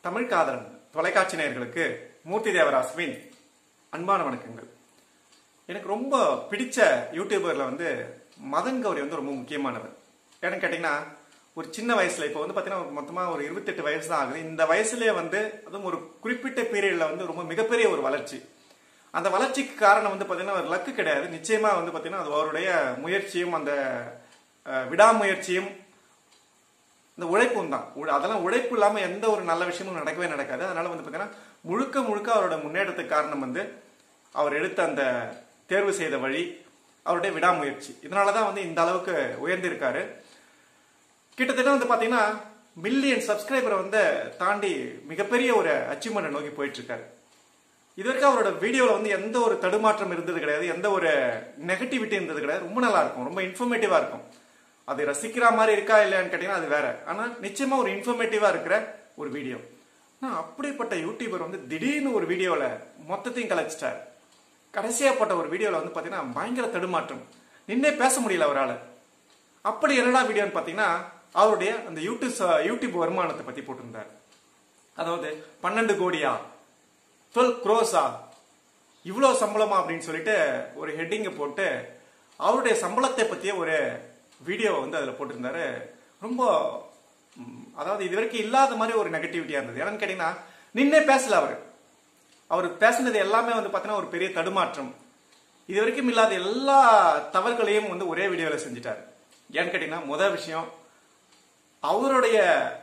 தமிழ் காதலன் தொலைக்காட்சி நேயர்களுக்கு மூர்த்தி தேவராசுவின் அன்பான வணக்கங்கள் எனக்கு ரொம்ப பிடிச்ச யூடியூபர்ல வந்து மதன் கௌரி வந்து ரொம்ப முக்கியமானவர் ஏன்னு கேட்டிங்கன்னா ஒரு சின்ன வயசுல இப்போ வந்து பார்த்தீங்கன்னா மொத்தமாக ஒரு இருபத்தெட்டு வயசு தான் ஆகுது இந்த வயசுலயே வந்து அதுவும் ஒரு குறிப்பிட்ட பீரியட்ல வந்து ரொம்ப மிகப்பெரிய ஒரு வளர்ச்சி அந்த வளர்ச்சிக்கு காரணம் வந்து பார்த்தீங்கன்னா ஒரு லக்கு கிடையாது நிச்சயமா வந்து பார்த்தீங்கன்னா அது அவருடைய முயற்சியும் அந்த அஹ், விடாமுயற்சியும் இந்த உழைப்பும் தான் உழ- அதெல்லாம் உழைப்பு இல்லாம எந்த ஒரு நல்ல விஷயமும் நடக்கவே நடக்காது அதனால வந்து பாத்தீங்கன்னா முழுக்க முழுக்க அவரோட முன்னேற்றத்துக்கு காரணம் வந்து அவர் எடுத்த அந்த தேர்வு செய்த வழி அவருடைய விடாமுயற்சி இதனாலதான் வந்து இந்த அளவுக்கு உயர்ந்திருக்காரு கிட்டத்தட்ட வந்து பாத்தீங்கன்னா மில்லியன் சப்ஸ்கிரைபரை வந்து தாண்டி மிகப்பெரிய ஒரு அச்சீவ்மெண்ட் நோக்கி போயிட்டு இருக்காரு இது வரைக்கும் அவரோட வீடியோல வந்து எந்த ஒரு தடுமாற்றம் இருந்தது கிடையாது எந்த ஒரு நெகட்டிவிட்டி இருந்தது கிடையாது ரொம்ப நல்லா இருக்கும் ரொம்ப இன்ஃபர்மேட்டிவா இருக்கும் அது ரசிக்கிற மாதிரி இருக்கா இல்லையான்னு கேட்டீங்கன்னா அது வேற ஆனா நிச்சயமா ஒரு இன்ஃபர்மேட்டிவா இருக்கிற ஒரு வீடியோ நான் அப்படிப்பட்ட யூடியூபர் வந்து திடீர்னு ஒரு வீடியோல மொத்தத்தையும் கலைச்சிட்டார் கடைசியா போட்ட ஒரு வீடியோல வந்து பாத்தீங்கன்னா பயங்கர தடுமாற்றம் நின்னே பேச முடியல அவரால அப்படி என்னடா வீடியோன்னு பாத்தீங்கன்னா அவருடைய அந்த யூடியூப் யூடியூப் வருமானத்தை பத்தி போட்டிருந்தார் அதாவது பன்னெண்டு கோடியா டுவெல் க்ரோஸா இவ்வளோ சம்பளமா அப்படின்னு சொல்லிட்டு ஒரு ஹெட்டிங்கை போட்டு அவருடைய சம்பளத்தை பற்றிய ஒரு வீடியோவை வந்து அதில் போட்டிருந்தாரு ரொம்ப ம், அதாவது இது வரைக்கும் இல்லாத மாதிரி ஒரு நெகட்டிவிட்டியா இருந்தது என்னன்னு கேட்டீங்கன்னா நின்னே பேசல அவர் அவர் பேசினது எல்லாமே வந்து பார்த்தீங்கன்னா ஒரு பெரிய தடுமாற்றம் இது வரைக்கும் இல்லாத எல்லா தவறுகளையும் வந்து ஒரே வீடியோவில் செஞ்சுட்டார் ஏன்னு கேட்டீங்கன்னா முதல் விஷயம் அவருடைய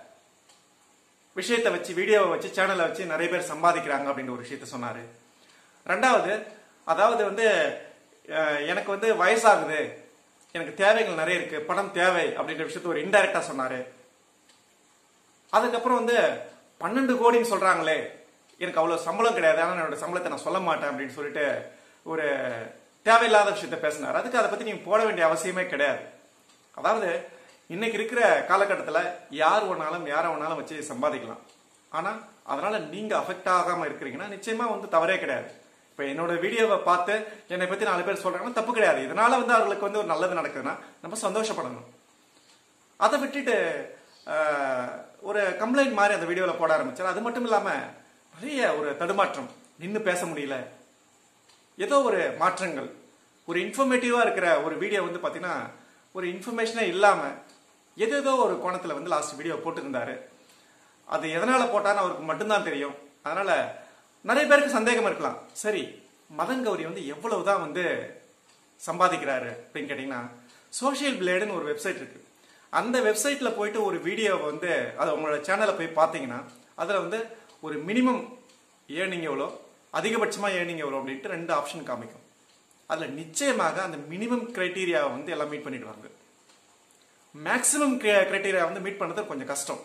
விஷயத்தை வச்சு வீடியோவை வச்சு சேனலை வச்சு நிறைய பேர் சம்பாதிக்கிறாங்க அப்படின்ற ஒரு விஷயத்த சொன்னாரு ரெண்டாவது அதாவது வந்து அஹ், எனக்கு வந்து வயசாகுது எனக்கு தேவைகள் நிறைய இருக்கு பணம் தேவை அப்படின்ற விஷயத்த ஒரு இன்டைரக்டா சொன்னாரு அதுக்கப்புறம் வந்து பன்னெண்டு கோடின்னு சொல்றாங்களே எனக்கு அவ்வளவு சம்பளம் கிடையாது ஆனால் என்னோட சம்பளத்தை நான் சொல்ல மாட்டேன் அப்படின்னு சொல்லிட்டு ஒரு தேவையில்லாத விஷயத்த பேசினார் அதுக்கு அதை பத்தி நீங்க போட வேண்டிய அவசியமே கிடையாது அதாவது இன்னைக்கு இருக்கிற காலகட்டத்தில் யார் வேணாலும் யாரை வேணாலும் வச்சு சம்பாதிக்கலாம் ஆனா அதனால நீங்க அஃபெக்ட் ஆகாம இருக்கிறீங்கன்னா நிச்சயமா வந்து தவறே கிடையாது இப்ப என்னோட வீடியோவை பார்த்து என்னை பத்தி நாலு பேர் சொல்றாங்கன்னா தப்பு கிடையாது இதனால வந்து அவர்களுக்கு வந்து ஒரு நல்லது நடக்குதுன்னா நம்ம சந்தோஷப்படணும் அதை விட்டுட்டு ஆஹ், ஒரு கம்ப்ளைண்ட் மாதிரி அந்த வீடியோவில் போட ஆரம்பிச்சார் அது மட்டும் இல்லாம நிறைய ஒரு தடுமாற்றம் நின்று பேச முடியல ஏதோ ஒரு மாற்றங்கள் ஒரு இன்ஃபர்மேட்டிவா இருக்கிற ஒரு வீடியோ வந்து பாத்தீங்கன்னா ஒரு இன்ஃபர்மேஷனே இல்லாம ஏதேதோ ஒரு கோணத்துல வந்து லாஸ்ட் வீடியோ போட்டிருந்தாரு அது எதனால போட்டான்னு அவருக்கு மட்டும்தான் தெரியும் அதனால நிறைய பேருக்கு சந்தேகம் இருக்கலாம் சரி மதன் கௌரி வந்து எவ்வளவுதான் வந்து சம்பாதிக்கிறாரு அப்படின்னு கேட்டீங்கன்னா சோஷியல் பிளேடுன்னு ஒரு வெப்சைட் இருக்கு அந்த வெப்சைட்ல போயிட்டு ஒரு வீடியோவை வந்து அது உங்களோட சேனலை போய் பார்த்தீங்கன்னா அதுல வந்து ஒரு மினிமம் ஏர்னிங் எவ்வளோ அதிகபட்சமா ஏர்னிங் எவ்வளோ அப்படின்ட்டு ரெண்டு ஆப்ஷன் காமிக்கும் அதுல நிச்சயமாக அந்த மினிமம் கிரைட்டீரியாவை வந்து எல்லாம் மீட் பண்ணிடுவாங்க மேக்ஸிமம் கிரைட்டீரியா வந்து மீட் பண்றது கொஞ்சம் கஷ்டம்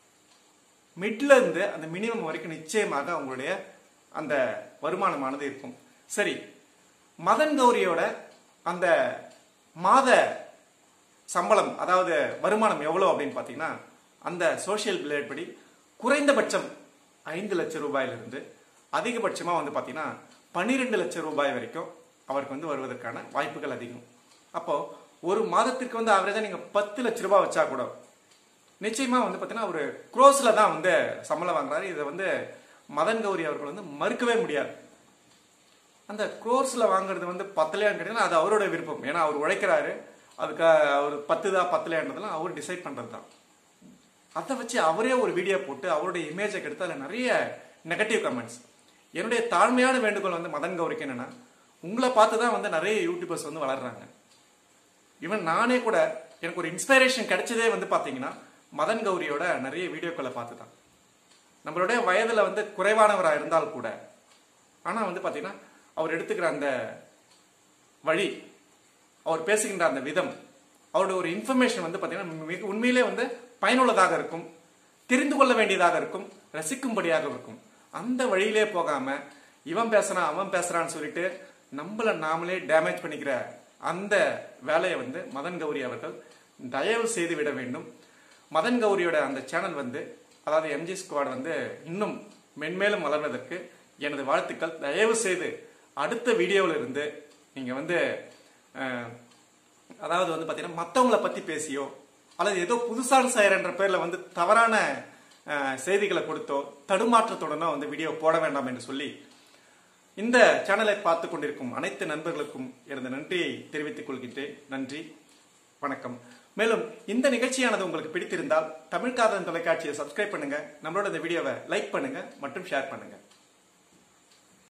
மிட்ல இருந்து அந்த மினிமம் வரைக்கும் நிச்சயமாக அவங்களுடைய அந்த வருமானமானது இருக்கும் சரி மதன் கௌரியோட அந்த மாத சம்பளம் அதாவது வருமானம் எவ்வளவு அப்படின்னு பாத்தீங்கன்னா அந்த சோஷியல் பிளேட் படி குறைந்தபட்சம் ஐந்து லட்சம் ரூபாயிலிருந்து அதிகபட்சமா வந்து பாத்தீங்கன்னா பன்னிரெண்டு லட்சம் ரூபாய் வரைக்கும் அவருக்கு வந்து வருவதற்கான வாய்ப்புகள் அதிகம் அப்போ ஒரு மாதத்திற்கு வந்து ஆவரேஜா நீங்க பத்து லட்ச ரூபாய் வச்சா கூட நிச்சயமா வந்து பாத்தீங்கன்னா ஒரு குரோஸ்ல தான் வந்து சம்பளம் வாங்குறாரு இதை வந்து மதன் கௌரி அவர்கள் வந்து மறுக்கவே முடியாது அந்த குரோர்ஸ்ல வாங்குறது வந்து பத்தலையான்னு கேட்டீங்கன்னா அது அவரோட விருப்பம் ஏன்னா அவர் உழைக்கிறாரு அதுக்கு அவர் பத்துதா பத்தலையான்றதெல்லாம் அவர் டிசைட் பண்றது தான் அதை வச்சு அவரே ஒரு வீடியோ போட்டு அவருடைய இமேஜை கெடுத்து அதில் நிறைய நெகட்டிவ் கமெண்ட்ஸ் என்னுடைய தாழ்மையான வேண்டுகோள் வந்து மதன் கௌரிக்கு என்னன்னா உங்களை பார்த்து தான் வந்து நிறைய யூடியூபர்ஸ் வந்து வளர்றாங்க ஈவன் நானே கூட எனக்கு ஒரு இன்ஸ்பிரேஷன் கிடைச்சதே வந்து பாத்தீங்கன்னா மதன் கௌரியோட நிறைய வீடியோக்களை பார்த்து தான் நம்மளுடைய வயதுல வந்து குறைவானவராக இருந்தால் கூட ஆனா வந்து பாத்தீங்கன்னா அவர் எடுத்துக்கிற அந்த வழி அவர் பேசுகின்ற அந்த விதம் அவருடைய ஒரு இன்ஃபர்மேஷன் வந்து பாத்தீங்கன்னா மிக உண்மையிலே வந்து பயனுள்ளதாக இருக்கும் தெரிந்து கொள்ள வேண்டியதாக இருக்கும் ரசிக்கும்படியாக இருக்கும் அந்த வழியிலே போகாம இவன் பேசுறான் அவன் பேசுறான்னு சொல்லிட்டு நம்மள நாமளே டேமேஜ் பண்ணிக்கிற அந்த வேலையை வந்து மதன் கௌரி அவர்கள் தயவு செய்து விட வேண்டும் மதன் கௌரியோட அந்த சேனல் வந்து அதாவது எம்ஜி ஸ்குவாட் வந்து இன்னும் மென்மேலும் வளர்வதற்கு எனது வாழ்த்துக்கள் தயவு செய்து அடுத்த வீடியோவில் இருந்து நீங்க வந்து அஹ், அதாவது வந்து பாத்தீங்கன்னா மத்தவங்கள பத்தி பேசியோ அல்லது ஏதோ புதுசான செயறன்ற பேர்ல வந்து தவறான அஹ், செய்திகளை கொடுத்தோ தடுமாற்றத்துடனோ வந்து வீடியோ போட வேண்டாம் என்று சொல்லி இந்த சேனலை பார்த்து கொண்டிருக்கும் அனைத்து நண்பர்களுக்கும் எனது நன்றியை தெரிவித்துக் கொள்கின்றேன் நன்றி வணக்கம் மேலும் இந்த நிகழ்ச்சியானது உங்களுக்கு பிடித்திருந்தால் தமிழ் காதலன் தொலைக்காட்சியை சப்ஸ்கிரைப் பண்ணுங்க நம்மளோட இந்த வீடியோவை லைக் பண்ணுங்க மற்றும் ஷேர் பண்ணுங்க